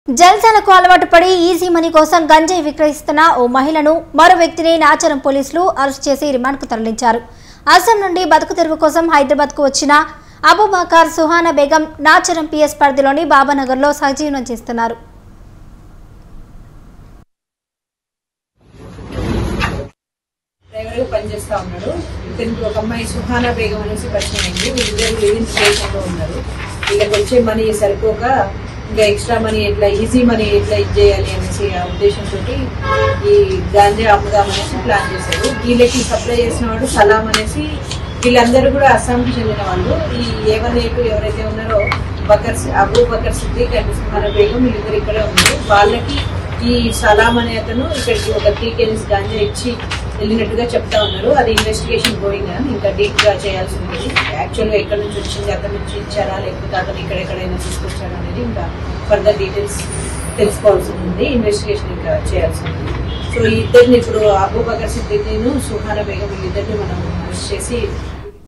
జల్సాలకు అలవాటు పడి easy money కోసం గంజాయి విక్రయిస్తున్న ఓ మహిళను మరో వ్యక్తిని నాచారం పోలీసులు అరెస్ట్ చేసి రిమాండ్కు తరలించారు అస్సాం నుండి బతుకు తెరువు కోసం హైదరాబాద్కు వచ్చిన అబుబాకర్ సుహానా బేగం నాచారం పిఎస్ పరిధిలోని బాబానగర్లో సహజీవనం చేస్తున్నారు డ్రైవర్ గా పనిచేస్తా ఉన్నాడు ఇతనికి ఒక అమ్మాయి సుహానా బేగం అనేసి పరిచయం అయింది వీళ్ళిద్దరు లివింగ్ స్టేషన్ లో ఉన్నారు వీళ్ళకి వచ్చే మనీ సరిపోక ఇంకా ఎక్స్ట్రా మనీ ఎట్లా ఈజీ మనీ ఎట్లా ఇది చేయాలి అనేసి ఆ ఉద్దేశంతో ఈ గాంజా అమ్ముదామనేసి ప్లాన్ చేశారు వీళ్ళకి సప్లై చేసిన వాడు సలాం అనేసి వీళ్ళందరూ కూడా అస్సాంకి చెందిన వాళ్ళు ఈ ఏవన్ ఏటు ఎవరైతే ఉన్నారో బకర్ అబూ బకర్ సిద్దిక్ అండ్ సుహానా బేగం వీళ్ళిద్దరు ఇక్కడే ఉన్నారు వాళ్ళకి ఈ సలాం అనే అతను ఇక్కడికి ఒక త్రీ కేజీస్ గాంజా ఇచ్చి వెళ్ళినట్టుగా చెప్తా ఉన్నారు అది ఇన్వెస్టిగేషన్ గోయింగ్ అని ఇంకా డీప్ గా చేయాల్సి ఉంది యాక్చువల్ గా ఎక్కడి నుంచి వచ్చింది అతని నుంచి ఇచ్చారా లేకపోతే అతను ఇక్కడ ఎక్కడైనా తీసుకొచ్చారా అనేది ఇంకా ఫర్దర్ డీటెయిల్స్ తెలుసుకోవాల్సి ఉంది ఇన్వెస్టిగేషన్ ఇంకా చేయాల్సి ఉంది సో ఈ ఇద్దరిని ఇప్పుడు అబూ బకర్ సిద్దిక్ సుహానా బేగం వీళ్ళిద్దరిని మనం అరెస్ట్ చేసి